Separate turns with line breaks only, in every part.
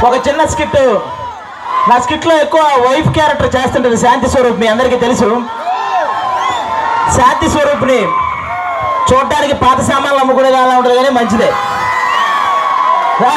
ఒక చిన్న స్కిట్ నా స్కిట్లో ఎక్కువ వైఫ్ క్యారెక్టర్ చేస్తుంటది శాంతి స్వరూప్ మీ అందరికీ తెలుసు శాంతి స్వరూప్ని చూడటానికి పాత సామాన్లు అమ్ముకునేది అలా ఉంటుంది కానీ మంచిదే రా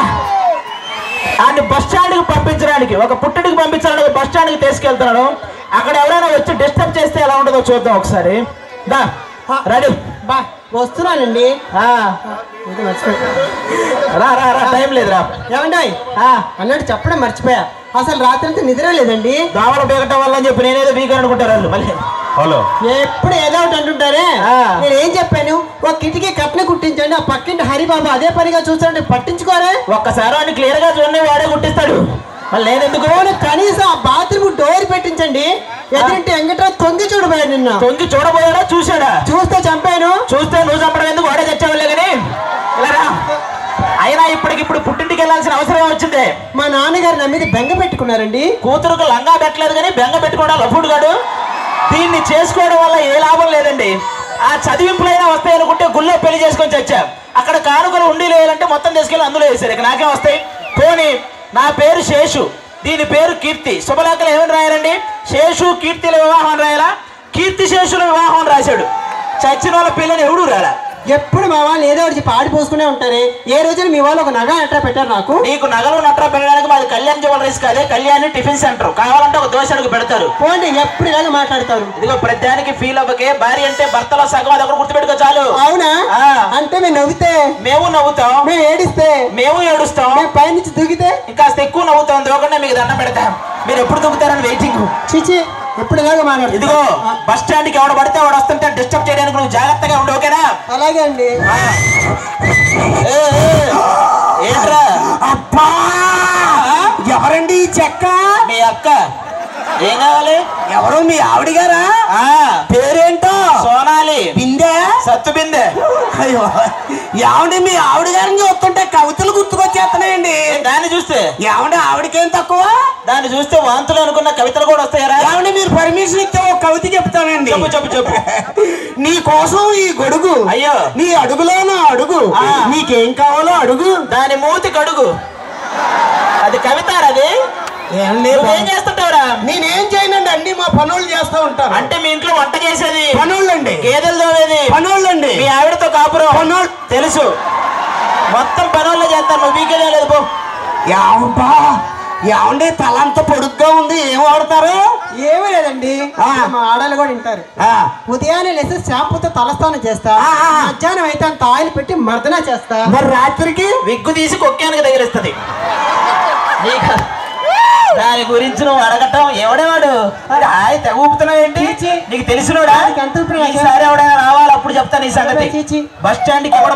ఆయన బస్ స్టాండ్కి పంపించడానికి ఒక పుట్టడికి పంపించడానికి బస్ స్టాండ్కి తీసుకెళ్తున్నాడు అక్కడ ఎవరైనా వచ్చి డిస్టర్బ్ చేస్తే ఎలా ఉంటుందో చూద్దాం ఒకసారి దా రెడీ
బా వస్తున్నానండి
ఆ,
ఇది మర్చిపోయా
రా రా రా టైం లేదు రా
ఏమండి
ఆ,
అన్నట్టు చెప్పడం మర్చిపోయా అసలు రాత్రి అంతా నిద్ర లేదండి
దోమలు బీగటం వల్ల అని చెప్పి నేనేదో వీకర్ అనుకుంటారు వాళ్ళు మళ్ళీ
హలో
ఎప్పుడు ఏదో ఒకటి అంటుంటారే
ఆ.
నేను ఏం చెప్పాను ఒక కిటికీ కట్న కుట్టించండి ఆ పక్కింటి హరిబాబు అదే పనిగా చూస్తాంటే పట్టించుకోరే
ఒక్కసారి వాడిని క్లియర్ గా చూడండి వాడే గుట్టిస్తాడు మళ్ళీ నేను ఎందుకు
పోనీ కనీసం ఆ బాత్రూమ్ డోర్ పెట్టించండి ఎదురింటి వెంకట్రావు తొంగి చూడబోయాడు నిన్న
తొంగి చూడబోయాడా చూశాడా
చూస్తే చంపాను
చూస్తే నువ్వు చంపడం ఎందుకు వాడే చచ్చావులే కానీ ఇలా రా అయినా ఇప్పటికిప్పుడు పుట్టింటికి వెళ్ళాల్సిన అవసరం వచ్చింది
మా నాన్నగారు నా మీద బెంగ పెట్టుకున్నారండి
కూతురుకు లంగా పెట్టలేదు కానీ బెంగ పెట్టుకోవడం లఫుడు గాడు దీన్ని చేసుకోవడం వల్ల ఏ లాభం లేదండి ఆ చదివింపులైనా వస్తాయి అనుకుంటే గుళ్ళో పెళ్లి చేసుకొని చచ్చా అక్కడ కానుకలు ఉండి లేదంటే మొత్తం తీసుకెళ్ళి అందులో వేసారు ఇక నాకే వస్తాయి పోనీ నా పేరు శేషు దీని పేరు కీర్తి శుభలేఖలు ఏమని రాయాలండి శేషు కీర్తిల వివాహం అని రాయాలా కీర్తి శేషుల వివాహం అని రాశాడు చచ్చిన వాళ్ళ పిల్లని ఎవడు రాలా
ఎప్పుడు మా వాళ్ళు ఏదో ఒకటి చెప్పి ఆడిపోసుకునే ఉంటారే ఏ రోజున మీ వాళ్ళు ఒక నగ ఎట్లా పెట్టారు నాకు
నీకు నగలు నట్రా పెట్టడానికి మాది కళ్యాణ్ జ్యువెలరీస్ కాదే కళ్యాణ్ టిఫిన్ సెంటర్ కావాలంటే ఒక దోశ అడుగు పెడతారు
పోండి ఎప్పుడు ఇలాగే మాట్లాడతారు
ఇదిగో ప్రతిదానికి ఫీల్ అవ్వకే భార్య అంటే భర్తలో సగం అది ఒకటి గుర్తుపెట్టుకో చాలు
అవునా
ఆ.
అంటే మేము నవ్వితే
మేము నవ్వుతాం
మేము ఏడిస్తే
మేము ఏడుస్తాం
మేము పైనుంచి దూకితే
ఇంకాస్త ఎక్కువ నవ్వుతాం దూకుండా మీకు దండం పెడతాం మీరు ఎప్పుడు దూకుతారని వెయిటింగ్
చిచి ఎప్పుడు ఇలాగే మాట్లాడు
ఇదిగో బస్ స్టాండ్ కి ఎవడ పడితే వాడు వస్తుంటే డిస్టర్బ్ చేయడానికి నువ్వు జాగ్రత్తగా ఉండు ఓకేనా
అలాగే అండి
ఆ. ఏ, ఏ, ఏంట్రా
అబ్బా ఎవరండి ఈ చెక్క
మీ అక్క ఏం కావాలి
ఎవరు మీ ఆవిడ గారా
ఆ
పేరేంటో
సోనాలి
బిందె
సత్తు బిందె
అయ్యో ఏమండి మీ ఆవిడ గారిని చూస్తుంటే కవితలు గుర్తుకొచ్చేస్తున్నాయండి
దాన్ని చూస్తే
ఏమండి ఆవిడకేం తక్కువ
దాన్ని చూస్తే వాంతులు అనుకున్న కవితలు కూడా వస్తాయరా
ఏమండి మీరు పర్మిషన్ ఇస్తే ఒక కవిత చెప్తానండి
చెప్పు చెప్పు చెప్పు
నీ కోసం ఈ గొడుగు
అయ్యో.
నీ అడుగులో నా అడుగు
ఆ.
నీకేం కావాలో అడుగు
దాని మూతి కడుగు అది కవితారా అది
ఏమండి
నువ్వేం చేస్తుంటావురా
నేనేం చేయనండి అన్ని మా పనులు చేస్తూ ఉంటాను
అంటే మీ ఇంట్లో వంట చేసేది
పనులండి
గేదెలు తోవేది
పనులండి
మీ ఆవిడతో కాపురం
పనోళ్ళు.
తెలుసు మొత్తం పనుల్లో చేస్తాను నువ్వు వీకే లేదు పో
ఏమంటా ఏమండి తల అంత పొడుగ్గా ఉంది ఏం వాడతారు
ఏమీ లేదండి
ఆ.
మా ఆడలు కూడా వింటారు
ఆ,
ఉదయాన్నే లేసి షాంపూతో తలస్నానం చేస్తా
ఆ, ఆ.
మధ్యాహ్నం అయితే అంత ఆయిల్ పెట్టి మర్దన చేస్తా
మరి రాత్రికి
విగ్గు తీసి కొక్కానికి తగిలిస్తుంది నీకు దాని గురించి నువ్వు అడగటం ఎవడేవాడు హాయ్ తెగ ఊపుతున్నావు ఏంటి
చీచీ.
నీకు తెలిసినోడా
వాడికి ఎంత ఊపిరి రాదు.
ఈసారి ఎవడైనా రావాలి అప్పుడు చెప్తాను ఈ సంగతి
చీచీ.
బస్ స్టాండ్కి ఎవడ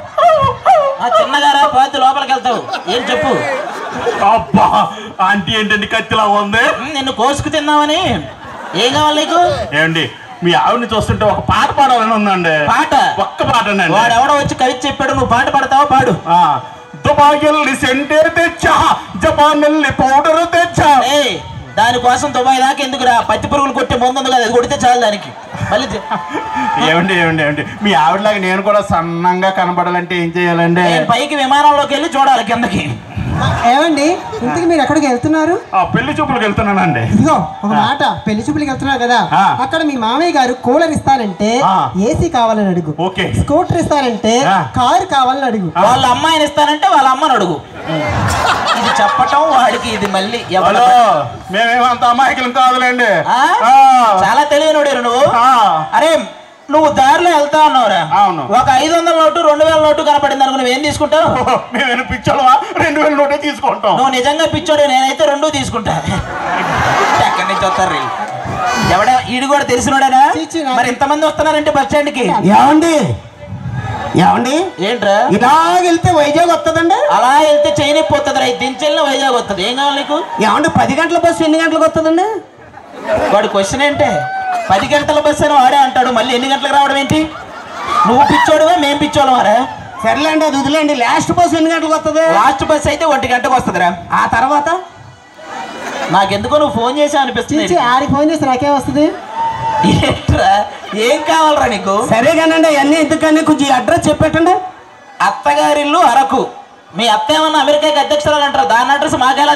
ఆ చిన్నగారా పోతే లోపలికి వెళ్తావు ఏం చెప్పు
అబ్బా ఆంటీ ఏంటండి కత్తిలా ఉంది
ఉమ్, నిన్ను కోసుకు తిన్నామని ఏం కావాలి నీకు
ఏమండి మీ ఆవిడని చూస్తుంటే ఒక పాట పాడాలని ఉందండి
పాట
ఒక్క పాట
వాడు ఎవడో వచ్చి కవిత చెప్పాడు నువ్వు పాట పాడతావా పాడు
దుబాయల్ని సెంటర్ తెచ్చా జపానల్ని పౌడర్ తెచ్చా
ఏయ్ దానికోసం దుబాయ్ దాకా ఎందుకురా పత్తి పురుగులు కొట్టే ముందు ఉంది కదా అది కొడితే చాలు దానికి మళ్ళీ చె-
ఏమండి ఏమండి ఏమండి మీ ఆవిడలాగా నేను కూడా సన్నంగా కనబడాలంటే ఏం చేయాలండి
నేను పైకి విమానంలోకి వెళ్ళి చూడాలి కిందకి
ఏమండి ఇంతకు మీరు ఎక్కడికి వెళ్తున్నారు
ఆ పెళ్లి చూపులకు వెళ్తున్నానండి
ఇదిగో ఒక మాట పెళ్లి చూపులకి వెళ్తున్నారు కదా
ఆ.
అక్కడ మీ మామయ్య గారు కూలర్ ఇస్తానంటే
ఆ.
ఏసీ కావాలని అడుగు
ఓకే
స్కూటర్ ఇస్తానంటే
ఆ.
కారు కావాలని అడుగు
వాళ్ళ అమ్మాయిని ఇస్తానంటే వాళ్ళ అమ్మని అడుగు ఇది చెప్పటం వాడికి ఇది మళ్ళీ ఎవడో
హలో మేమేమంత అమాయకులం కాదులేండి
ఆ?
ఆ.
చాలా తెలియనుడు నువ్వు
ఆ.
అరే నువ్వు దారిలో వెళ్తా ఉన్నావురా
అవును.
ఒక ఐదు వందల నోటు రెండు వేల నోటు కనపడింది అనుకో నువ్వేం తీసుకుంటావు
మేమేమైనా పిచ్చోళ్ళమా రెండు వేల నోటే తీసుకుంటాం
నువ్వు నిజంగా పిచ్చోడు నేనైతే రెండు తీసుకుంటా ఎక్కడి నుంచి వస్తారు వీళ్ళు? ఎవడ ఈడు కూడా తెలిసినోడేనా
చీచీ, నాకు-
మరి ఇంతమంది వస్తున్నారంటే బస్ స్టాండ్కి
ఏమండి ఏమండి
ఏంట్రా
ఇలాగ వెళ్తే వైజాగ్ వస్తుందండి
అలా వెళ్తే చైన్ పోతుంది రా దించెల్ని వైజాగ్ వస్తుంది ఏం కావాలి నీకు
ఏమండి పది గంటల బస్సు ఎన్ని గంటలకు వస్తుందండి
వాడు క్వశ్చన్ ఏంటే పది గంటల బస్సు అని వాడే అంటాడు మళ్ళీ ఎన్ని గంటలకు రావడం ఏంటి నువ్వు పిచ్చోడువా మేం పిచ్చోడమారా
సర్లేండి అది వదిలేండి లాస్ట్ బస్సు ఎన్ని గంటలకు వస్తుంది
లాస్ట్ బస్ అయితే ఒంటి గంటకు వస్తుందిరా
ఆ తర్వాత
నాకెందుకో నువ్వు ఫోన్ చేసావు అనిపిస్తుంది
చీచి ఆడికి ఫోన్ చేసి నాకేం వస్తుంది
ఏంట్రా ఏం కావాలరా నీకు
సరే కానండి అవన్నీ ఎందుకని కొంచెం అడ్రస్ చెప్పేటండి
అత్తగారిల్లు అరకు మీ అత్త ఏమన్నా అమెరికాకి అధ్యక్షురాలు అంటారు దాని అడ్రస్ మాకెలా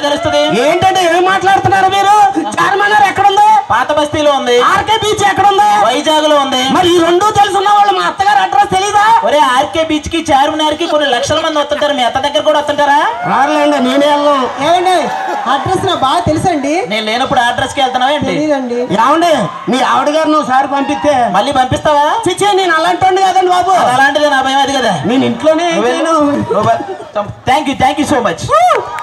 తెలుస్తుంది
ఏంటంటే ఏం మాట్లాడుతున్నారు మీరు చార్మన్నారు ఎక్కడుంది
పాత బస్తీలో ఉంది
ఆర్కే బీచ్ ఎక్కడుంది
వైజాగ్ లో ఉంది
మరి ఈ రెండు తెలుసున్న వాళ్ళు మా అత్తగారు అడ్రస్ తెలీదా
ఒరే ఆర్కే బీచ్ కి చార్మినార్ కి కొన్ని లక్షల మంది వస్తుంటారు మీ అత్త దగ్గర కూడా వస్తుంటారా
రారులేండి నేనే వెళ్ళను
ఏమండి అడ్రస్ నాకు బాగా తెలుసండి
నేను లేనప్పుడు అడ్రస్ కి వెళ్తున్నావా ఏంటి
తెలీదండి
ఏమండి మీ ఆవిడ గారిని ఒకసారి పంపిస్తే
మళ్ళీ పంపిస్తావా
చిచ్చే నేను అలాంటి కదండి బాబు
అది అలాంటిదే నా భయం అది కదా
నేను ఇంట్లోనే
thank you thank you so much